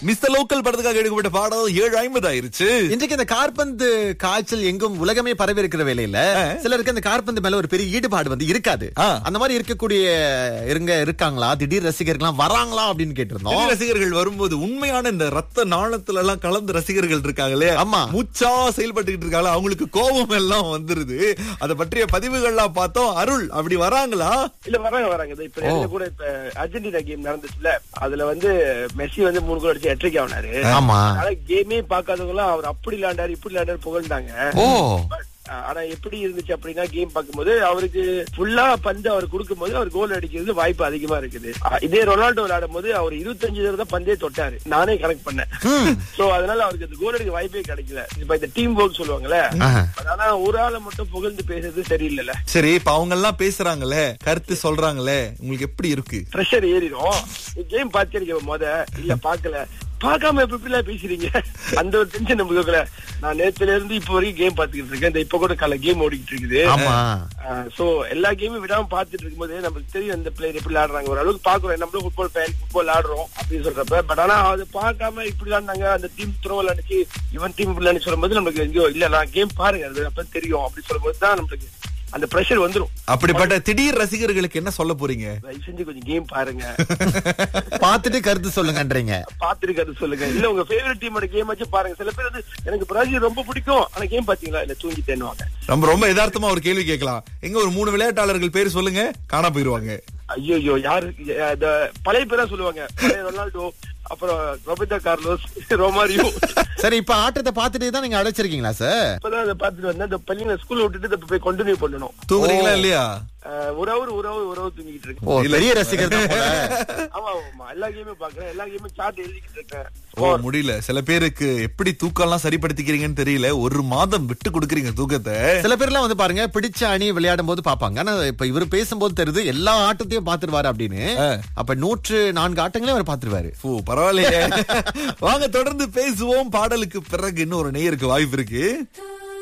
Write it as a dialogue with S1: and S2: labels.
S1: Mister local படத்துக்காக எடுக்கப்பட்ட பாடம் ஏழு ஐம்பது ஆயிருச்சு
S2: இன்றைக்கு இந்த கார்பந்து காய்ச்சல் எங்கும் உலகமே பரவி இருக்கிற வேலையில சிலருக்கு அந்த கார்பந்து மேல ஒரு பெரிய ஈடுபாடு வந்து இருக்காது
S1: ஆ.
S2: அந்த மாதிரி இருக்கக்கூடிய இருங்க இருக்காங்களா திடீர் ரசிகர்கள்லாம் வராங்களா அப்படின்னு கேட்டிருந்தோம்
S1: திடீர் ரசிகர்கள் வரும்போது உண்மையான இந்த ரத்த நாணத்துல எல்லாம் கலந்த ரசிகர்கள் இருக்காங்களே
S2: ஆமா.
S1: மூச்சா செயல்பட்டுக்கிட்டு இருக்காங்க அவங்களுக்கு கோபம் எல்லாம் வந்துருது அத பற்றிய பதிவுகள்லாம் பார்த்தோம் அருள் அப்படி வராங்களா
S3: இல்ல வராங்க வராங்க இதோ இப்ப நேத்து கூட இப்ப அர்ஜென்டினா கேம் நடந்துச்சுல அதுல வந்து மெஸ்ஸி வந்து மூணு கோல் அடிச்சு எட்ரிக் ஆனாரு
S2: ஆமா
S3: ஆனா கேமே பாக்காதவங்க எல்லாம் அவர் அப்படி விளையாண்டாரு இப்படி விளையாண்டாரு புகழ்ந்தாங்க
S2: ஓ
S3: But, அஹ், ஆனா எப்படி இருந்துச்சு அப்படின்னா கேம் பார்க்கும்போது அவருக்கு ஃபுல்லா பந்து அவர் கொடுக்கும்போது அவர் கோல் அடிக்கிறது வாய்ப்பு அதிகமா இருக்குது அஹ், இதே ரொனால்டோ விளையாடும் போது அவர் இருபத்தஞ்சு தடவை தான் பந்தே தொட்டாரு நானே கனெக்ட் பண்ணேன் சோ அதனால அவருக்கு அந்த கோல் அடிக்க வாய்ப்பே கிடைக்கல இப்ப இந்த டீம் ஒர்க் சொல்லுவாங்கல்ல
S2: ஆஹா.
S3: ஆனா ஒரு ஆளை மட்டும் புகழ்ந்து பேசுறது சரியில்லைல்ல
S1: சரி இப்ப அவங்க எல்லாம் பேசுறாங்களே கருத்து சொல்றாங்களே உங்களுக்கு எப்படி இருக்கு
S3: ப்ரெஷர் ஏறிடும் கேம் பாத்திருக்க முத இல்ல பாக்கல பார்க்காம எப்படி இப்படி எல்லாம் பேசுறீங்க அந்த ஒரு டென்ஷன் நமக்கு இருக்கல நான் நேத்துல இருந்து இப்ப வரைக்கும் கேம் பாத்துக்கிட்டு இருக்கேன் இந்த இப்ப கூட கால கேம் ஓடிக்கிட்டு இருக்குது
S2: ஆமா
S3: சோ எல்லா கேமும் விடாம பாத்துட்டு இருக்கும்போது நமக்கு தெரியும் இந்த பிளேயர் எப்படி விளையாடுறாங்க ஒரு அளவுக்கு பாக்குறோம் நம்மளும் ஃபுட்பால் ஃபேன் ஃபுட்பால் ஆடுறோம் அப்படின்னு சொல்றப்ப பட் ஆனா அது பார்க்காம இப்படி விளையாண்டாங்க அந்த டீம் த்ரோ விளையாடுச்சு இவன் டீம் விளையாண்டு சொல்லும்போது நமக்கு ஐயோ இல்ல நான் கேம் பாருங்க அது அப்ப தெரியும் அப்படி சொல்லும்போது தான் நம்மளுக்கு அந்த ப்ரெஷர் வந்துரும்
S1: அப்படிப்பட்ட திடீர் ரசிகர்களுக்கு என்ன சொல்ல போறீங்க
S3: தயவு செஞ்சு கொஞ்சம் கேம் பாருங்க
S2: பார்த்துட்டு கருத்து சொல்லுங்கன்றீங்க
S3: பாத்துருக்காரு சொல்லுங்க இல்ல உங்க ஃபேவரட் டீமோட கேம் வச்சு பாருங்க சில பேர் வந்து எனக்கு பிரேசில் ரொம்ப பிடிக்கும் ஆனா கேம் பாத்தீங்களா இல்ல தூங்கிட்டேன்னுவாங்க
S1: நம்ம ரொம்ப யதார்த்தமா ஒரு கேள்வி கேட்கலாம் எங்க ஒரு மூணு விளையாட்டாளர்கள் பேர் சொல்லுங்க காணா போயிருவாங்க
S3: ஐயோ யாரு அஹ் இந்த பழைய பேரா சொல்லுவாங்க பழைய ரொனால்டோ அப்புறம் ரொபர்டோ கார்லோஸ் ரோமாரியோ
S2: சரி இப்ப ஆட்டத்தை பார்த்துட்டு தான் நீங்க அழைச்சிருக்கீங்களா சார்
S3: இப்பதான் அதை பாத்துட்டு வந்தேன் இந்த பள்ளியில ஸ்கூல்ல விட்டுட்டு இதை போய் கண்டினியூ பண்ணணும்
S1: தூங்குறீங்களா இல்லையா
S3: அஹ் ஒரு அவர் ஒரு அவர் ஒரு அவர் தூங்கிட்டு இருக்கேன்
S2: ஓ பெரிய ரசிகர் தான் போல.
S3: ஆமா ஆமா எல்லா கேமும் பாக்குறேன் எல்லா கேமும் சார்ட் எழுதிக்கிட்டு இருக்கேன்
S1: ஓ முடியல சில பேருக்கு எப்படி தூக்கம் எல்லாம் சரிப்படுத்திக்கிறீங்கன்னு தெரியல ஒரு மாதம் விட்டு கொடுக்குறீங்க தூக்கத்தை
S2: சில பேர்லாம் வந்து பாருங்க பிடிச்ச அணி விளையாடும் போது பாப்பாங்க ஆனா இப்ப இவர் பேசும்போது தெரியுது எல்லா ஆட்டத்தையும் பாத்துருவாரு அப்படின்னு அப்ப நூற்று நான்கு ஆட்டங்களையும் அவர் பாத்துருவாரு
S1: ஓ பரவாயில்லையே வாங்க தொடர்ந்து பேசுவோம் பாடலுக்கு பிறகு இன்னும் ஒரு நேயருக்கு வாய்ப்பு இருக்கு